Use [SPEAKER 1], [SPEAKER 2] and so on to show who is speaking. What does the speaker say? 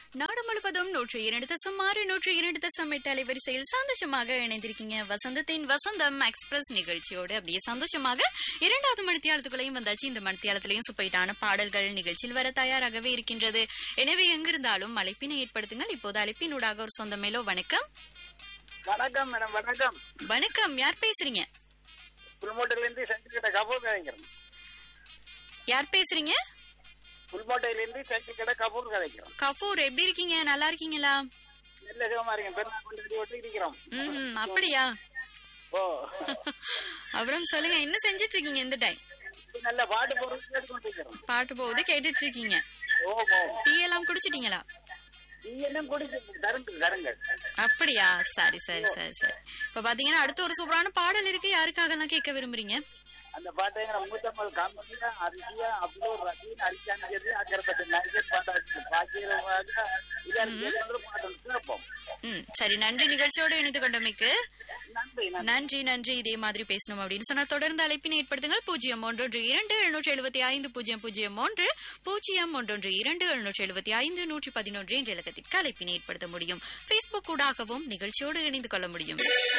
[SPEAKER 1] நாடு முழுவதும் நூற்றி இரண்டு தசம் ஆறு நூற்றி இரண்டு தசம் எட்டு அலைவரிசையில் சந்தோஷமாக இணைந்திருக்கீங்க வசந்தத்தின் வசந்தம் எக்ஸ்பிரஸ் நிகழ்ச்சியோடு அப்படியே சந்தோஷமாக இரண்டாவது மணித்தியாலத்துக்குள்ளேயும் வந்தாச்சு இந்த மணித்தியாலத்திலையும் சுப்பைட்டான பாடல்கள் நிகழ்ச்சியில் வர தயாராகவே இருக்கின்றது எனவே எங்கிருந்தாலும் அழைப்பினை ஏற்படுத்துங்கள் இப்போது அழைப்பினூடாக ஒரு சொந்த மேலோ வணக்கம்
[SPEAKER 2] வணக்கம் மேடம் வணக்கம்
[SPEAKER 1] வணக்கம் யார் பேசுறீங்க
[SPEAKER 2] புல்மோட்டையில இருந்து செஞ்சுக்கிட்ட கபூர் கதைக்கிறோம்
[SPEAKER 1] யார் பேசுறீங்க
[SPEAKER 2] புல்மோட்டையில இருந்து செஞ்சுக்கிட்ட கபூர் கதைக்கிறோம்
[SPEAKER 1] கபூர் எப்படி இருக்கீங்க நல்லா இருக்கீங்களா
[SPEAKER 2] நல்ல சிவமா இருக்கேன் பெருமாள் கொண்டு ஓட்டி இருக்கிறோம்
[SPEAKER 1] ம் அப்படியா
[SPEAKER 2] ஓ
[SPEAKER 1] அப்புறம் சொல்லுங்க என்ன செஞ்சிட்டு இருக்கீங்க இந்த டைம்
[SPEAKER 2] நல்ல பாட்டு போறது கேட்டுக்கொண்டு இருக்கிறோம்
[SPEAKER 1] பாட்டு போகுது கேட்டுட்டு இருக்கீங்க
[SPEAKER 2] ஓ ஓ
[SPEAKER 1] டீ எல்லாம் குடிச்சிட்டீங்களா
[SPEAKER 2] நீ என்ன குடிச்சு தருங்க தருங்க
[SPEAKER 1] அப்படியா சரி சரி சரி சரி இப்ப பாத்தீங்கன்னா அடுத்து ஒரு சூப்பரான பாடல் இருக்கு யாருக்காக எல்லாம் கேட்க விரும்புறீங்க
[SPEAKER 2] அந்த பாட்டை மூத்தம்மல் காமெடியா அரிசியா அவ்வளோ ரசீன் அரிசானது அக்கறப்பட்ட நடிகர் பாட்டாச்சு பாக்கியமாக இதற்கு பாட்டு கேட்போம்
[SPEAKER 1] ம் சரி நன்றி நிகழ்ச்சியோடு இணைந்து கொண்டமைக்கு
[SPEAKER 2] நன்றி நன்றி
[SPEAKER 1] நன்றி நன்றி இதே மாதிரி பேசணும் அப்படின்னு சொன்னா தொடர்ந்து அழைப்பினை ஏற்படுத்துங்கள் பூஜ்ஜியம் ஒன்றொன்று இரண்டு எழுநூற்றி எழுபத்தி ஐந்து பூஜ்ஜியம் பூஜ்ஜியம் ஒன்று பூஜ்ஜியம் ஒன்றொன்று இரண்டு எழுநூற்றி எழுபத்தி ஐந்து நூற்றி பதினொன்று என்ற இலக்கத்திற்கு அழைப்பினை ஏற்படுத்த முடியும் பேஸ்புக் ஊடாகவும் நிகழ்ச்சியோடு இணைந்து கொள்ள முடியும்